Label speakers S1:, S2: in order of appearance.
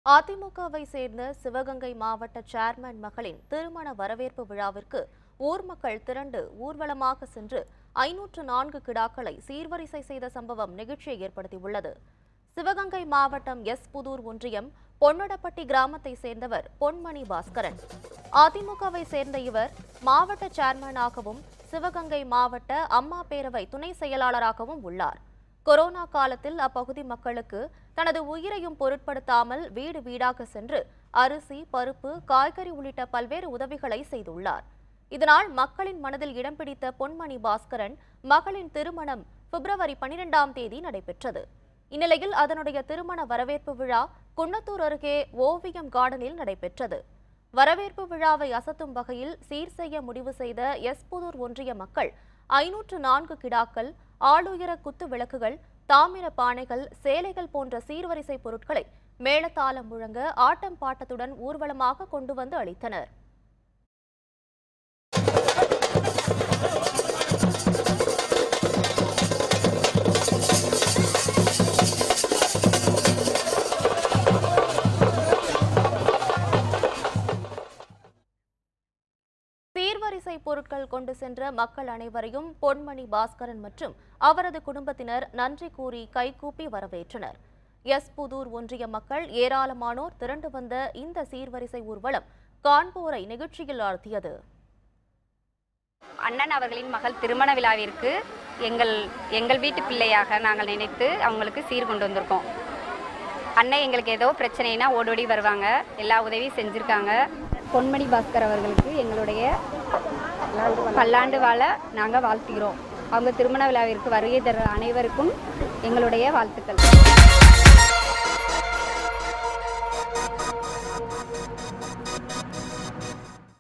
S1: அதிமுகவை சேர்ந்த சிவகங்கை மாவட்ட சேர்மன் மகளின் திருமண வரவேற்பு விழாவிற்கு ஊர் மக்கள் திரண்டு ஊர்வலமாக சென்று ஐநூற்று நான்கு கிடாக்களை சீர்வரிசை செய்த சம்பவம் நெகிழ்ச்சியை ஏற்படுத்தியுள்ளது சிவகங்கை மாவட்டம் எஸ் புதூர் ஒன்றியம் பொன்னடப்பட்டி கிராமத்தை சேர்ந்தவர் பொன்மணி பாஸ்கரன் அதிமுகவை சேர்ந்த இவர் மாவட்ட சேர்மனாகவும் சிவகங்கை மாவட்ட அம்மா பேரவை துணை செயலாளராகவும் உள்ளார் கொரோனா காலத்தில் அப்பகுதி மக்களுக்கு தனது உயிரையும் பொருட்படுத்தாமல் வீடு வீடாக சென்று அரிசி பருப்பு காய்கறி உள்ளிட்ட பல்வேறு உதவிகளை செய்துள்ளார் இதனால் மக்களின் மனதில் இடம் பிடித்த பொன்மணி பாஸ்கரன் மகளின் திருமணம் பிப்ரவரி பனிரெண்டாம் தேதி நடைபெற்றது இந்நிலையில் அதனுடைய திருமண வரவேற்பு விழா குன்னத்தூர் அருகே ஓவியம் கார்டனில் நடைபெற்றது வரவேற்பு விழாவை அசத்தும் வகையில் சீர் செய்ய முடிவு செய்த எஸ்புதூர் ஒன்றிய மக்கள் ஐநூற்று நான்கு கிடாக்கள் ஆளுயர குத்து விளக்குகள் தாமிர பானைகள் சேலைகள் போன்ற சீர்வரிசை பொருட்களை மேளதாளம் முழங்க ஆட்டம் பாட்டத்துடன் ஊர்வலமாக கொண்டு வந்து அளித்தனர் சீர்வரிசை பொருட்கள் கொண்டு சென்ற மக்கள் அனைவரையும் பொன்மணி பாஸ்கரன் மற்றும் அவரது குடும்பத்தினர் நன்றி கூறி கைகூப்பி வரவேற்றனர் எஸ் புதூர் ஒன்றிய மக்கள் ஏராளமானோர் திரண்டு வந்த இந்த சீர்வரிசை ஊர்வலம் காண்போரை நிகழ்ச்சியில் ஆழ்த்தியது
S2: அண்ணன் அவர்களின் மகள் திருமண விழாவிற்கு எங்கள் எங்கள் வீட்டு பிள்ளையாக நாங்கள் நினைத்து அவங்களுக்கு சீர் கொண்டு வந்திருக்கோம் அண்ணன் எங்களுக்கு ஏதோ பிரச்சனைனா ஓடோடி வருவாங்க எல்லா உதவியும் செஞ்சுருக்காங்க பொன்மணி பாஸ்கர் அவர்களுக்கு எங்களுடைய பல்லாண்டு வாழ நாங்கள் வாழ்த்துகிறோம் அவங்க திருமண விழாவிற்கு வருகை தர அனைவருக்கும் எங்களுடைய வாழ்த்துக்கள்